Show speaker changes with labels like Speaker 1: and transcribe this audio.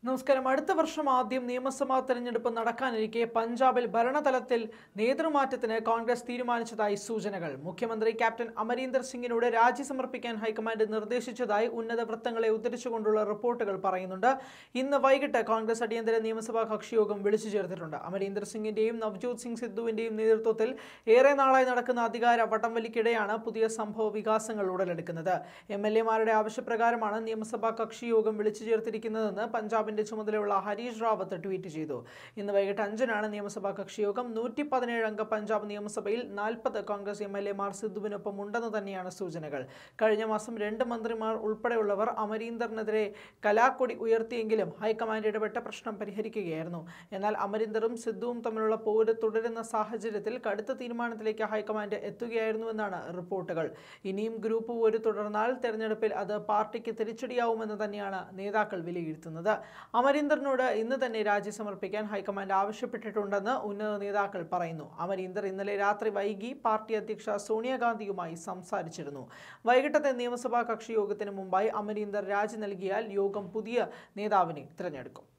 Speaker 1: നമസ്കാരം അടുത്ത വർഷം ആദ്യം നിയമസഭാ തെരഞ്ഞെടുപ്പ് നടക്കാനിരിക്കെ പഞ്ചാബിൽ ഭരണതലത്തിൽ നേതൃമാറ്റത്തിന് കോൺഗ്രസ് തീരുമാനിച്ചതായി സൂചനകൾ മുഖ്യമന്ത്രി ക്യാപ്റ്റൻ അമരീന്ദർ സിംഗിനോട് രാജി സമർപ്പിക്കാൻ ഹൈക്കമാൻഡ് നിർദ്ദേശിച്ചതായി ഉന്നത വൃത്തങ്ങളെ ഉദ്ധരിച്ചുകൊണ്ടുള്ള റിപ്പോർട്ടുകൾ പറയുന്നുണ്ട് ഇന്ന് വൈകിട്ട് കോൺഗ്രസ് അടിയന്തര നിയമസഭാ കക്ഷിയോഗം വിളിച്ചു ചേർത്തിട്ടുണ്ട് അമരീന്ദർ സിംഗിന്റെയും നവ്ജോത് സിംഗ് സിദ്ധുവിന്റെയും നേതൃത്വത്തിൽ ഏറെ നാളായി നടക്കുന്ന അധികാര വടംവലിക്കിടെയാണ് പുതിയ സംഭവ വികാസങ്ങൾ ഉടലെടുക്കുന്നത് എം എൽ എമാരുടെ ആവശ്യപ്രകാരമാണ് നിയമസഭാ കക്ഷിയോഗം വിളിച്ചു ചേർത്തിരിക്കുന്നതെന്ന് പഞ്ചാബിന്റെ ചുമതലയുള്ള ഹരീഷ് റാവത്ത് ട്വീറ്റ് ചെയ്തു ഇന്ന് വൈകിട്ട് അഞ്ചിനാണ് നിയമസഭാ കക്ഷിയോഗം നൂറ്റി പതിനേഴ് അംഗ പഞ്ചാബ് നിയമസഭയിൽ നാൽപ്പത് കോൺഗ്രസ് എം എൽ എമാർ സിദ്ധുവിനൊപ്പം ഉണ്ടെന്ന് തന്നെയാണ് സൂചനകൾ കഴിഞ്ഞ മാസം രണ്ട് മന്ത്രിമാർ ഉൾപ്പെടെയുള്ളവർ അമരീന്ദറിനെതിരെ കലാക്കൊടി ഉയർത്തിയെങ്കിലും ഹൈക്കമാൻഡ് ഇടപെട്ട പ്രശ്നം പരിഹരിക്കുകയായിരുന്നു എന്നാൽ അമരീന്ദറും സിദ്ധുവും തമ്മിലുള്ള പോര് തുടരുന്ന സാഹചര്യത്തിൽ കടുത്ത തീരുമാനത്തിലേക്ക് ഹൈക്കമാൻഡ് എത്തുകയായിരുന്നുവെന്നാണ് റിപ്പോർട്ടുകൾ ഇനിയും ഗ്രൂപ്പ് പോര് തുടർന്നാൽ തെരഞ്ഞെടുപ്പിൽ അത് പാർട്ടിക്ക് തിരിച്ചടിയാവുമെന്ന് തന്നെയാണ് നേതാക്കൾ വിലയിരുത്തുന്നത് അമരീന്ദറിനോട് ഇന്ന് തന്നെ രാജി സമർപ്പിക്കാൻ ഹൈക്കമാൻഡ് ആവശ്യപ്പെട്ടിട്ടുണ്ടെന്ന് ഉന്നത നേതാക്കൾ പറയുന്നു അമരീന്ദർ ഇന്നലെ രാത്രി വൈകി പാർട്ടി അധ്യക്ഷ സോണിയാഗാന്ധിയുമായി സംസാരിച്ചിരുന്നു വൈകിട്ടത്തെ നിയമസഭാ കക്ഷി യോഗത്തിന് മുമ്പായി അമരീന്ദർ രാജി നൽകിയാൽ യോഗം പുതിയ നേതാവിനെ തിരഞ്ഞെടുക്കും